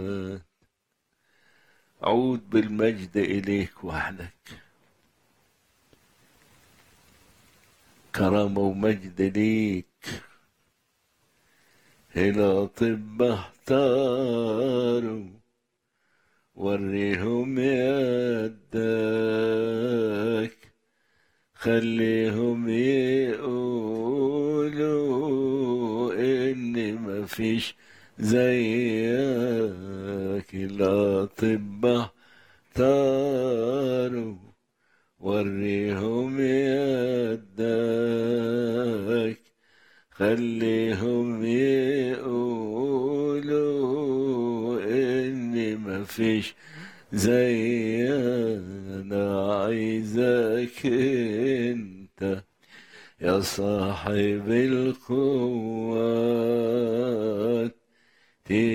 عود بالمجد إليك وحدك كرامة ومجد ليك هنا طب اختاروا وريهم يدك خليهم يقولوا إن مفيش زيك الأطباء اختاروا وريهم يدك خليهم يقولوا إن مفيش زي أنا عايزك أنت يا صاحب القوات